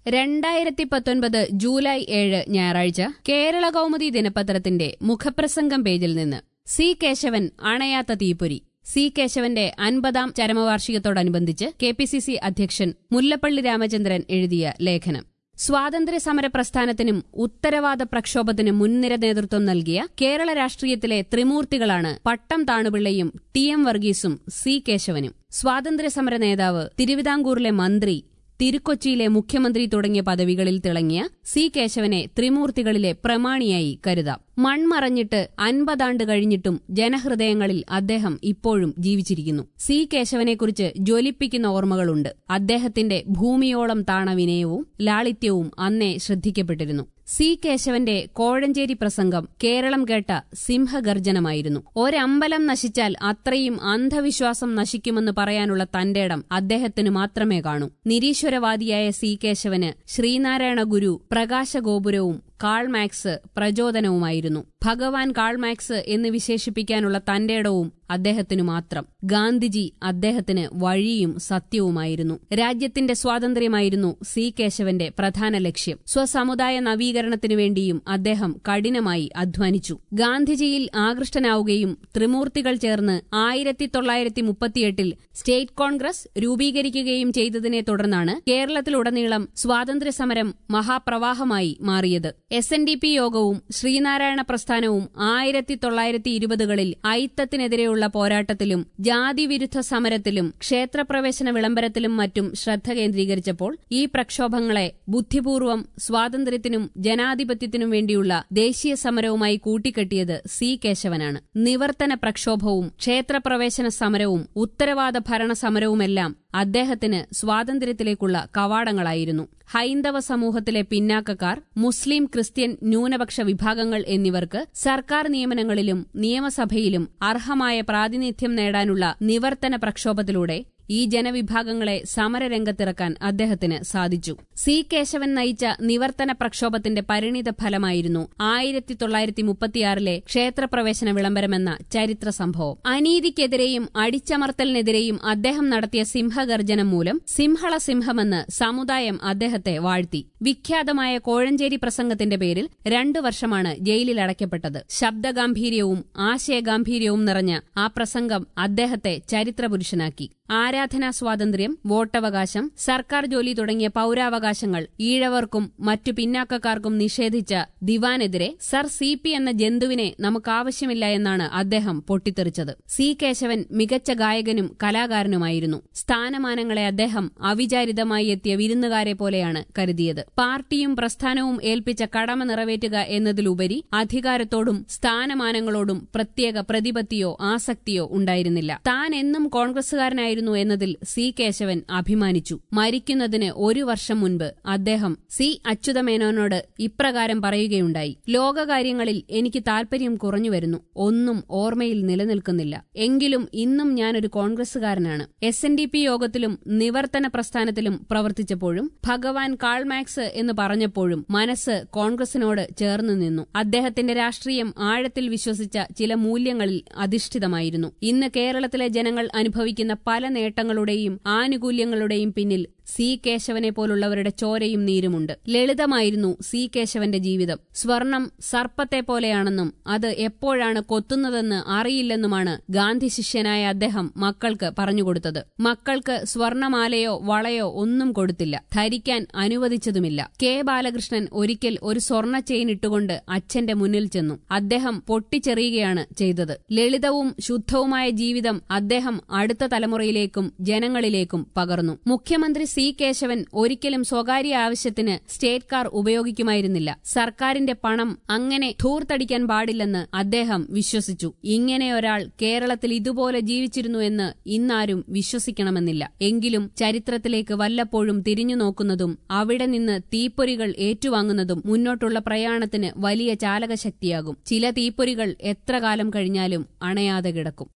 രണ്ടായിരത്തി പത്തൊൻപത് ജൂലൈ ഏഴ് ഞായറാഴ്ച കേരള കൗമുദി ദിനപത്രത്തിന്റെ മുഖപ്രസംഗം പേജിൽ നിന്ന് സി കേശവൻ അണയാത്ത തീപ്പൊരി സി കേശവന്റെ അൻപതാം ചരമവാർഷികത്തോടനുബന്ധിച്ച് കെ പി സി സി അധ്യക്ഷൻ മുല്ലപ്പള്ളി രാമചന്ദ്രൻ എഴുതിയ ലേഖനം സ്വാതന്ത്ര്യ സമര പ്രസ്ഥാനത്തിനും ഉത്തരവാദ പ്രക്ഷോഭത്തിനും മുൻനിര നേതൃത്വം നൽകിയ കേരള രാഷ്ട്രീയത്തിലെ ത്രിമൂർത്തികളാണ് പട്ടം താണുപിള്ളയും ടി എം വർഗീസും സി കേശവനും സ്വാതന്ത്ര്യ സമര നേതാവ് തിരുവിതാംകൂറിലെ മന്ത്രി തിരുക്കൊച്ചിയിലെ മുഖ്യമന്ത്രി തുടങ്ങിയ പദവികളിൽ തിളങ്ങിയ സി കേശവനെ ത്രിമൂർത്തികളിലെ പ്രമാണിയായി കരുതാം മൺമറഞ്ഞിട്ട് അൻപതാണ്ട് കഴിഞ്ഞിട്ടും ജനഹൃദയങ്ങളിൽ അദ്ദേഹം ഇപ്പോഴും ജീവിച്ചിരിക്കുന്നു സി കേശവനെക്കുറിച്ച് ജ്വലിപ്പിക്കുന്ന ഓർമ്മകളുണ്ട് അദ്ദേഹത്തിന്റെ ഭൂമിയോളം താണ വിനയവും ലാളിത്യവും അന്നേ ശ്രദ്ധിക്കപ്പെട്ടിരുന്നു സി കേശവന്റെ കോഴഞ്ചേരി പ്രസംഗം കേരളം കേട്ട സിംഹഗർജനമായിരുന്നു ഒരമ്പലം നശിച്ചാൽ അത്രയും അന്ധവിശ്വാസം നശിക്കുമെന്ന് പറയാനുള്ള തന്റേടം അദ്ദേഹത്തിന് മാത്രമേ കാണൂ നിരീശ്വരവാദിയായ സി കേശവന് ശ്രീനാരായണ ഗുരു പ്രകാശഗോപുരവും കാൾമാക്സ് പ്രചോദനവുമായിരുന്നു ഭഗവാൻ കാൾമാക്സ് എന്ന് വിശേഷിപ്പിക്കാനുള്ള തന്റേടവും അദ്ദേഹത്തിനു മാത്രം ഗാന്ധിജി അദ്ദേഹത്തിന് വഴിയും സത്യവുമായിരുന്നു രാജ്യത്തിന്റെ സ്വാതന്ത്ര്യമായിരുന്നു സി കേശവന്റെ പ്രധാന ലക്ഷ്യം സ്വസമുദായ നവീകരണത്തിനു വേണ്ടിയും അദ്ദേഹം കഠിനമായി അധ്വാനിച്ചു ഗാന്ധിജിയിൽ ആകൃഷ്ടനാവുകയും ത്രിമൂർത്തികൾ ചേർന്ന് ആയിരത്തി തൊള്ളായിരത്തി മുപ്പത്തിയെട്ടിൽ സ്റ്റേറ്റ് കോൺഗ്രസ് രൂപീകരിക്കുകയും ചെയ്തതിനെ തുടർന്നാണ് കേരളത്തിലുടനീളം സ്വാതന്ത്ര്യ സമരം മഹാപ്രവാഹമായി മാറിയത് എസ് എൻ ഡി പി യോഗവും ശ്രീനാരായണ പ്രസ്ഥാനവും ആയിരത്തി തൊള്ളായിരത്തി ഇരുപതുകളിൽ ഐത്തത്തിനെതിരെയുള്ള പോരാട്ടത്തിലും ജാതിവിരുദ്ധ സമരത്തിലും ക്ഷേത്രപ്രവേശന വിളംബരത്തിലും മറ്റും ശ്രദ്ധ കേന്ദ്രീകരിച്ചപ്പോൾ ഈ പ്രക്ഷോഭങ്ങളെ ബുദ്ധിപൂർവം സ്വാതന്ത്ര്യത്തിനും ജനാധിപത്യത്തിനും വേണ്ടിയുള്ള ദേശീയ സമരവുമായി കൂട്ടിക്കെട്ടിയത് സി കേശവനാണ് നിവർത്തന പ്രക്ഷോഭവും ക്ഷേത്രപ്രവേശന സമരവും ഉത്തരവാദ ഭരണ സമരവുമെല്ലാം അദ്ദേഹത്തിന് സ്വാതന്ത്ര്യത്തിലേക്കുള്ള കവാടങ്ങളായിരുന്നു ഹൈന്ദവ സമൂഹത്തിലെ പിന്നാക്കക്കാർ മുസ്ലിം ക്രിസ്ത്യൻ ന്യൂനപക്ഷ വിഭാഗങ്ങൾ എന്നിവർക്ക് സർക്കാർ നിയമനങ്ങളിലും നിയമസഭയിലും അർഹമായ പ്രാതിനിധ്യം നേടാനുള്ള നിവർത്തന പ്രക്ഷോഭത്തിലൂടെ ഈ ജനവിഭാഗങ്ങളെ സമരരംഗത്തിറക്കാൻ അദ്ദേഹത്തിന് സാധിച്ചു സി കേശവൻ നയിച്ച നിവർത്തന പ്രക്ഷോഭത്തിന്റെ പരിണിത ഫലമായിരുന്നു ആയിരത്തി തൊള്ളായിരത്തി മുപ്പത്തിയാറിലെ ക്ഷേത്രപ്രവേശന വിളംബരമെന്ന ചരിത്ര സംഭവം അനീതിക്കെതിരെയും അടിച്ചമർത്തലിനെതിരെയും അദ്ദേഹം നടത്തിയ സിംഹഗർജനം മൂലം സിംഹള സിംഹമെന്ന് സമുദായം അദ്ദേഹത്തെ വാഴ്ത്തി വിഖ്യാതമായ കോഴഞ്ചേരി പ്രസംഗത്തിന്റെ പേരിൽ രണ്ടു വർഷമാണ് ജയിലിൽ അടയ്ക്കപ്പെട്ടത് ശബ്ദഗാംഭീര്യവും ആശയഗാംഭീര്യവും നിറഞ്ഞ ആ പ്രസംഗം അദ്ദേഹത്തെ ചരിത്രപുരുഷനാക്കി ആരാധനാ സ്വാതന്ത്ര്യം വോട്ടവകാശം സർക്കാർ ജോലി തുടങ്ങിയ പൌരാവകാശങ്ങൾ ഈഴവർക്കും മറ്റു പിന്നാക്കക്കാർക്കും നിഷേധിച്ച ദിവാനെതിരെ സർ സി പി എന്ന ജന്തുവിനെ നമുക്കാവശ്യമില്ല എന്നാണ് അദ്ദേഹം പൊട്ടിത്തെറിച്ചത് സി കേശവൻ മികച്ച ഗായകനും കലാകാരനുമായിരുന്നു സ്ഥാനമാനങ്ങളെ അദ്ദേഹം അവിചാരിതമായി എത്തിയ വിരുന്നുകാരെ പോലെയാണ് കരുതിയത് പാർട്ടിയും പ്രസ്ഥാനവും ഏൽപ്പിച്ച കടമ നിറവേറ്റുക എന്നതിലുപരി അധികാരത്തോടും സ്ഥാനമാനങ്ങളോടും പ്രത്യേക പ്രതിപത്തിയോ ആസക്തിയോ ഉണ്ടായിരുന്നില്ല താൻ എന്നും കോൺഗ്രസുകാരനായി ആയിരുന്നു എന്നതിൽ സി കേശവൻ അഭിമാനിച്ചു മരിക്കുന്നതിന് ഒരു വർഷം മുൻപ് അദ്ദേഹം സി അച്യുതമേനോനോട് ഇപ്രകാരം പറയുകയുണ്ടായി ലോകകാര്യങ്ങളിൽ എനിക്ക് താൽപര്യം കുറഞ്ഞു വരുന്നു ഒന്നും ഓർമ്മയിൽ നിലനിൽക്കുന്നില്ല എങ്കിലും ഇന്നും ഞാനൊരു കോൺഗ്രസുകാരനാണ് എസ് എൻ ഡി പി യോഗത്തിലും നിവർത്തന പ്രസ്ഥാനത്തിലും പ്രവർത്തിച്ചപ്പോഴും ഭഗവാൻ കാൾമാക്സ് എന്ന് പറഞ്ഞപ്പോഴും മനസ്സ് കോൺഗ്രസിനോട് ചേർന്നു നിന്നു അദ്ദേഹത്തിന്റെ രാഷ്ട്രീയം ആഴത്തിൽ വിശ്വസിച്ച ചില മൂല്യങ്ങളിൽ അധിഷ്ഠിതമായിരുന്നു ഇന്ന് കേരളത്തിലെ ജനങ്ങൾ അനുഭവിക്കുന്ന പല നേട്ടങ്ങളുടെയും ആനുകൂല്യങ്ങളുടെയും പിന്നിൽ സി കേശവനെ പോലുള്ളവരുടെ ചോരയും നീരുമുണ്ട് ലളിതമായിരുന്നു സി കേശവന്റെ ജീവിതം സ്വർണം സർപ്പത്തെ പോലെയാണെന്നും അത് എപ്പോഴാണ് കൊത്തുന്നതെന്ന് അറിയില്ലെന്നുമാണ് ഗാന്ധി ശിഷ്യനായ അദ്ദേഹം മക്കൾക്ക് പറഞ്ഞുകൊടുത്തത് മക്കൾക്ക് സ്വർണമാലയോ വളയോ ഒന്നും കൊടുത്തില്ല ധരിക്കാൻ അനുവദിച്ചതുമില്ല കെ ബാലകൃഷ്ണൻ ഒരിക്കൽ ഒരു സ്വർണ്ണ ചെയിൻ ഇട്ടുകൊണ്ട് അച്ഛന്റെ മുന്നിൽ ചെന്നു അദ്ദേഹം പൊട്ടിച്ചെറിയുകയാണ് ചെയ്തത് ലളിതവും ശുദ്ധവുമായ ജീവിതം അദ്ദേഹം അടുത്ത തലമുറയിലേക്കും ജനങ്ങളിലേക്കും പകർന്നു മുഖ്യമന്ത്രി സി കേശവൻ ഒരിക്കലും സ്വകാര്യ ആവശ്യത്തിന് സ്റ്റേറ്റ് കാർ ഉപയോഗിക്കുമായിരുന്നില്ല സർക്കാരിന്റെ പണം അങ്ങനെ ധൂർത്തടിക്കാൻ പാടില്ലെന്ന് അദ്ദേഹം വിശ്വസിച്ചു ഇങ്ങനെയൊരാൾ കേരളത്തിൽ ഇതുപോലെ ജീവിച്ചിരുന്നു എന്ന് ഇന്നാരും വിശ്വസിക്കണമെന്നില്ല എങ്കിലും ചരിത്രത്തിലേക്ക് വല്ലപ്പോഴും തിരിഞ്ഞു നോക്കുന്നതും അവിടെ നിന്ന് തീപ്പൊരികൾ ഏറ്റുവാങ്ങുന്നതും മുന്നോട്ടുള്ള പ്രയാണത്തിന് വലിയ ചാലകശക്തിയാകും ചില തീപ്പൊരികൾ എത്ര കാലം കഴിഞ്ഞാലും അണയാതെ കിടക്കും